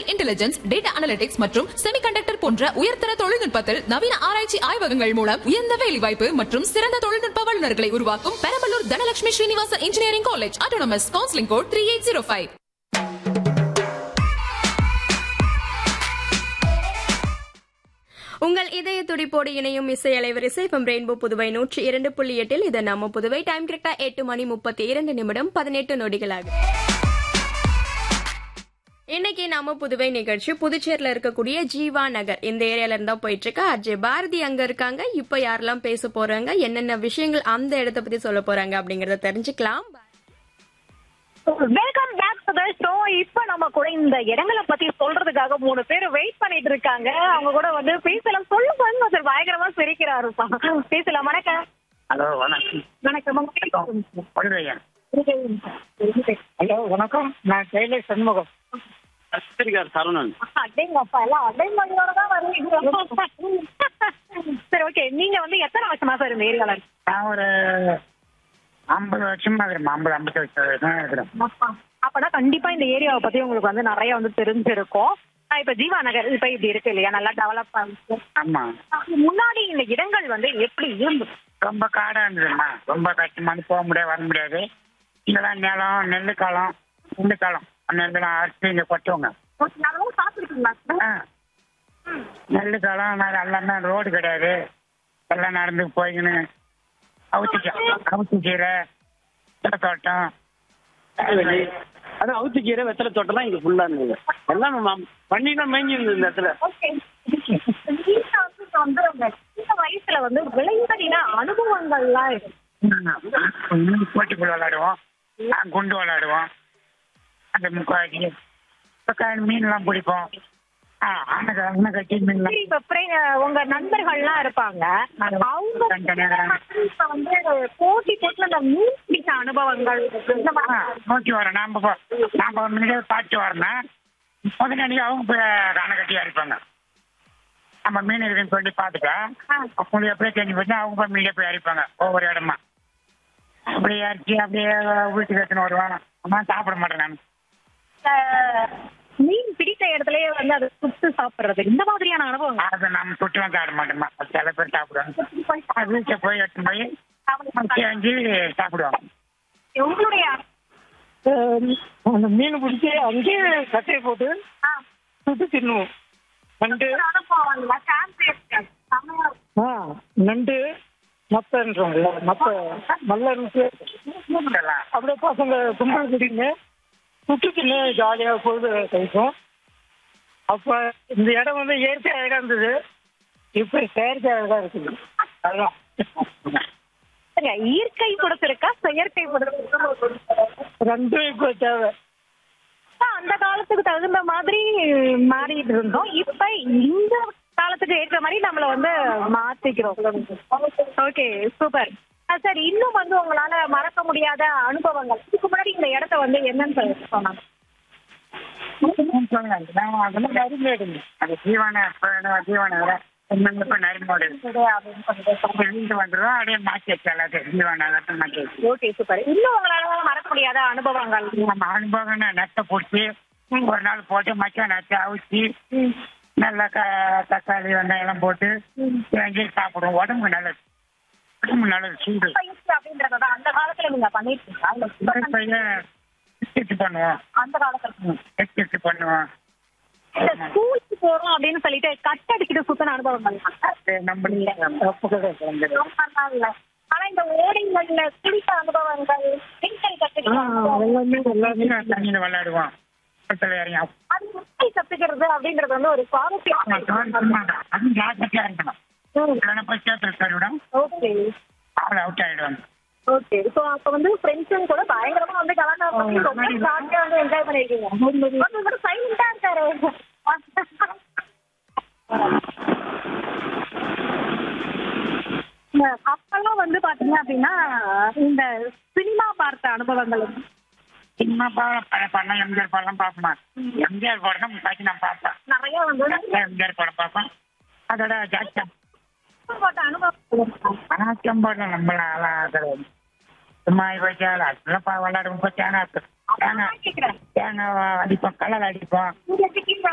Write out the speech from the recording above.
Artificial intelligence data analytics மற்றும் semiconductor போன்ற உயர்தர தொழில்நுட்பத்தில் நவீன ஆராய்ச்சி ஆய்வகங்கள் மூலம் உயர்ந்த வேலைவாய்ப்பு மற்றும் சிறந்த தொழில்நுட்ப வல்லுநர்களை உருவாக்கும் Perambalur Dhanalakshmi Srinivasan engineering college autonomous counselling code three eight zero five உங்கள் இதய துடிப்போடு இணையும் இசை அலைவரிசை இப்போ ரெயின்போ புதுவை நூற்றி இரண்டு புள்ளி எட்டில் இது நம்ம புதுவை டைம் கரெக்டா எட்டு மணி முப்பத்தி இரண்டு நிமிடம் பதினெட்டு நொடிகளாகும் இன்னைக்கு நாம புதுவை நிகழ்ச்சி புதுச்சேரியில இருக்கக்கூடிய ஜீவா நகர் இந்த ஏரியால இருந்தா போயிட்டு இருக்கு அஜய் பாரதி அங்க இருக்காங்க இப்ப யாரெல்லாம் பேச போறாங்க என்னென்ன விஷயங்கள் அந்த இடத்த பத்தி சொல்ல போறாங்க அப்படிங்கறத தெரிஞ்சுக்கலாம் welcome back to the show இப்ப நம்ம கூட இந்த இடங்களை பத்தி சொல்றதுக்காக மூணு பேர் வெயிட் பண்ணிட்டு இருக்காங்க அவங்க கூட வந்து பேசலாம் சொல்லுங்க ஒருத்தர் பயங்கரமா சிரிக்கிறாருப்பா பேசலாம் வணக்கம் ஹலோ வணக்கம் வணக்கம் உங்க பேர் சொல்லுங்க. பொழுதையன் ஹலோ வணக்கம் நான் டெய்லர் சண்முகம் பத்திரிகார் சரவணன் அடேங்கப்பா எல்லாம் அடைமொழியோட தான் வருவீங்க சரி ஓகே நீங்க வந்து எத்தனை வருஷமா சார் இந்த ஏரியால நான் ஒரு ஐம்பது வருஷமா இருக்கிறேன் ஐம்பது ஐம்பத்தி வருஷம் இருக்கிறேன் அப்பனா கண்டிப்பா இந்த ஏரியாவை பத்தி உங்களுக்கு வந்து நிறைய வந்து தெரிஞ்சிருக்கும் ஆஹ் இப்ப ஜீவா நகர் இப்ப இப்படி இருக்கு இல்லையா நல்லா டெவலப் ஆகிருக்கு ஆமா முன்னாடி இந்த இடங்கள் வந்து எப்படி இருந்தது ரொம்ப காடா இருந்ததும்மா ரொம்ப கஷ்டமானு போக முடியாது வர முடியாது இங்கெல்லாம் நிலம் நெல்லு காலம் நெல்லு காலம் நெல்லாம் அரைச்சி இங்க கொட்டுவாங்க நல்லா சாப்பிட்டுருக்கீங்களா ஆ. நெல்லு காலம் நான் எல்லாமே ரோடு கிடையாது எல்லாம் நடந்து போய்க்கின்னு அவுத்தி அவுத்தி கீரை கீரை தோட்டம் வெளி. அது அவுத்து கீரை வெத்தலை தோட்டம் தான் இங்க ஃபுல்லா இருந்தது எல்லாம் பண்ணினா மேய்ஞ்சி இருந்தது இந்த இடத்துல ஓகே நீங்க வந்து இப்ப வந்து அந்த சின்ன வயசுல வந்து விளையாடின அனுபவங்கள்லாம் இருக்கு இன்னும் போட்டிக்குள்ள விளையாடுவோம் நான் குண்டு விளையாடுவோம் அந்த முக்காடி மீன்லாம் பிடிப்போம் ஆ ஆனை ஆனை கட்டி மீன்லாம் சரி, இப்ப pre- உங்க நண்பர்கள்லாம் இருப்பாங்க அவங்க தனித்தனியா. இப்ப வந்து போட்டி போட்டு அந்த மீன் பிடிச்ச அனுபவங்கள் இந்த ஆ, மாதிரி நோக்கி வரோம் நாம போ- நாம முன்னாடியே பார்த்து வரணும் முதலாளி அவங்க போய் அணை கட்டி அரிப்பாங்க நம்ம மீன் இருக்குன்னு சொல்லி பார்த்துட்டா அவங்களுக்கு எப்படியே தெரிஞ்சு போச்சு அவங்க போய் மீனே போய் அரிப்பாங்க ஒவ்வொரு இடமா அப்படியே அரிச்சு அப்படியே வீட்டுக்கு எடுத்துன்னு வருவாங்க அம்மா சாப்பிட மாட்டேன் நான் அஹ், மீன் பிடித்த இடத்துலயே வந்து அதை சுட்டு சாப்பிடுறது இந்த மாதிரியான அனுபவம் அதை நம்ம சுட்டுலாம் சாப்பிட மாட்டோமா சில பேர் சாப்பிடுவாங்க அது வீட்டை போய் எடுத்துன்னு போய் செஞ்சு சாப்பிடுவாங்க உங்களுடைய அஹ் அந்த மீன் பிடிச்சி அங்கேயே கட்டையை போட்டு சுட்டு தின்னுவோம் நண்டு அனுபவம் கேம்ப் ஆ நண்டு மத்தன்றோம்ல மத்த நல்ல இருந்துச்சு இதெல்லாம் அப்படியே பசங்க கும்பல் குடிங்க சுட்டு தின்னு ஜாலியாக பொழுது கழிப்போம் அப்போ இந்த இடம் வந்து இயற்கை அழகாக இருந்தது இப்போ செயற்கை அழகாக இருக்குது அதுதான் சரியா இயற்கை கொடுத்திருக்கா செயற்கை கொடுத்திருக்கா ரெண்டும் இப்போ தேவை அந்த காலத்துக்கு தகுந்த மாதிரி மாறிட்டு இருந்தோம் இப்ப இந்த காலத்துக்கு ஏற்ற மாதிரி நம்மள வந்து மாத்திக்கிறோம் ஓகே சூப்பர் சார் இன்னும் வந்து உங்களால மறக்க முடியாத அனுபவங்கள் இதுக்கு முன்னாடி இந்த இடத்த வந்து என்னன்னு சொல்லி சொன்னாங்க அதெல்லாம் நரிமேடுங்க அது ஜீவான ஜீவான இப்ப நரிமோடு வீட்டு வந்துடும் அப்படியே மாற்றி வச்சு எல்லாத்தையும் ஜீவான மாற்றி வச்சு ஓகே சூப்பர் இன்னும் உங்களால மறக்க முடியாத அனுபவங்கள் நம்ம அனுபவம்னா நெட்டை பிடிச்சி ஒரு நாள் போட்டு மச்சான் நெட்டை அவிச்சு நல்லா க தக்காளி வெங்காயம் எல்லாம் போட்டு செஞ்சு சாப்பிடுவோம் உடம்பு நல்லது உடம்பு நல்லது சூடு பயிற்சி அப்படின்றத அந்த காலத்துல நீங்க பண்ணிருக்கீங்களா இல்ல இப்ப இப்ப எக்ஸசைஸ் பண்ணுவோம் அந்த காலத்துல எக்ஸசைஸ் பண்ணுவோம் இந்த ஸ்கூலுக்கு போறோம் அப்படின்னு சொல்லிட்டு கட் அடிச்சுட்டு சுத்தின அனுபவங்கள் அது நம்மளுடைய தப்பு கிடையாது குழந்தைகள். ரொம்ப இல்ல ஆனா இந்த ஓடிங்கள்ல குளித்த அனுபவங்கள் நீச்சல் ஆ, கத்துக்கிறது எல்லாமே எல்லாமே தண்ணியில விளையாடுவோம் பக்கத்துல இறங்கி அது நீச்சல் கத்துக்கிறது அப்படின்றது வந்து ஒரு சுவாரஸ்யம் அதுவும் ஜாக்கிரதையா இருக்கணும் இல்லைன்னா போய் சேர்த்து தருவிடும் ஓகே அவளை அவுட் ஆயிடுவாங்க ஓகே ஸோ அப்ப வந்து ஃப்ரெண்ட்ஸும் கூட பயங்கரமா வந்து கலாட்டா பண்ணி ரொம்ப ஜாலியா வந்து என்ஜாய் பண்ணிருக்கீங்க ஒருத்தர் கூட சைலண்டா இருக்காரு இந்த அப்பெல்லாம் வந்து பாத்தீங்க அப்படின்னா இந்த சினிமா பார்த்த அனுபவங்கள் சினிமா பண்ண எம்ஜிஆர் படம் பார்ப்போமா எம்ஜிஆர் படம் தான் பார்த்து நான் பார்ப்பேன் நிறைய வந்து எம்ஜிஆர் படம் பார்ப்பேன் அதோட ஜாக்கியம் போட்ட அனுபவம் ஆக்கம் போட நம்மளால கிடையாது சும்மா வச்சால அதெல்லாம் பா- விளையாடுவோம் இப்போ தேங்காய் தேங்காய் கேக்குறேன் தேங்காய் அடிப்போம் கலர் அடிப்போம் நீங்க